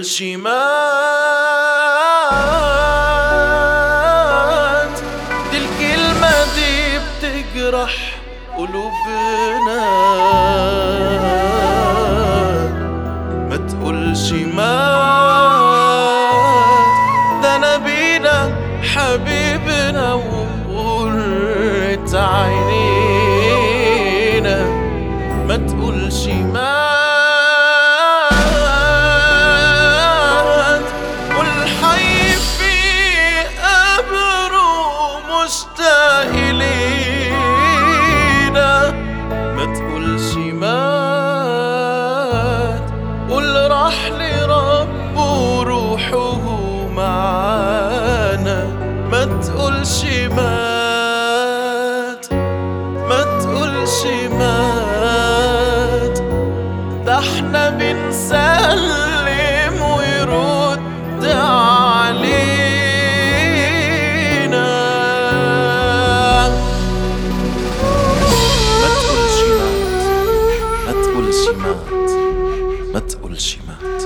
شي مات دي الكلمة دي بتجرح قلوبنا ما تقولش مات ده نبينا حبيبنا وقرة عينينا ما تقولش مات والحي في قبره مشتاق لينا ما تقولش مات قول راح لربه روحه معانا ما تقولش مات ما تقولش مات ده احنا بنسلم ويرد علينا ما تقولش مات ما تقولش مات ما تقولش مات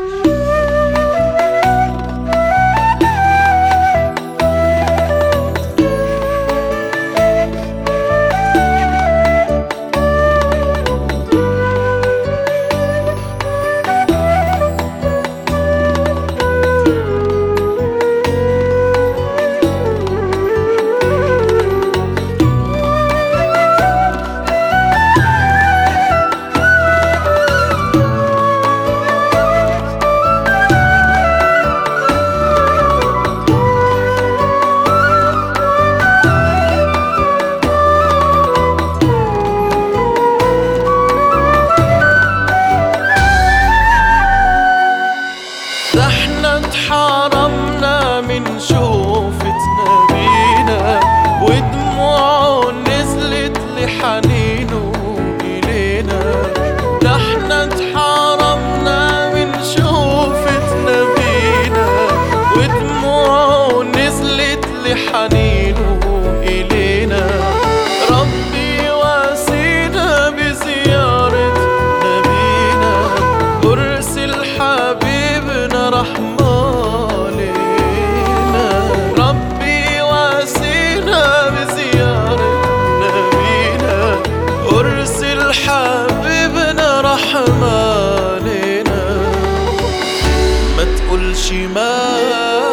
ده احنا اتحرمنا من شوفة نبينا ودموعه نزلت لحنينه إلينا ده احنا اتحرمنا من شوفة نبينا ودموعه نزلت لحنينه إلينا ربي واسينا بزيارة نبينا أرسل حبيبنا رحمة لينا ربي واسينا بزيارة نبينا أرسل حبيبنا رحمة لينا ما تقولش مات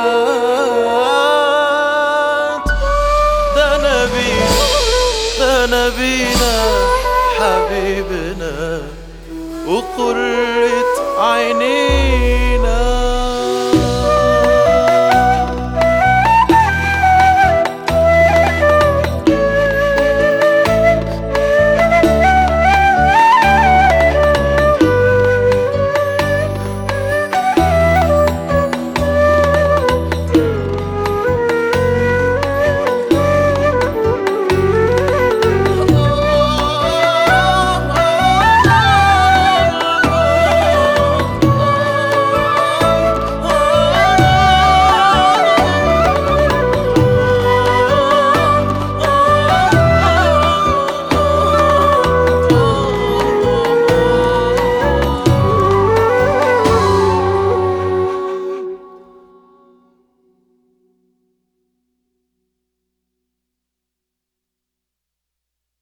ده نبينا ده نبينا حبيبنا وقرة عينينا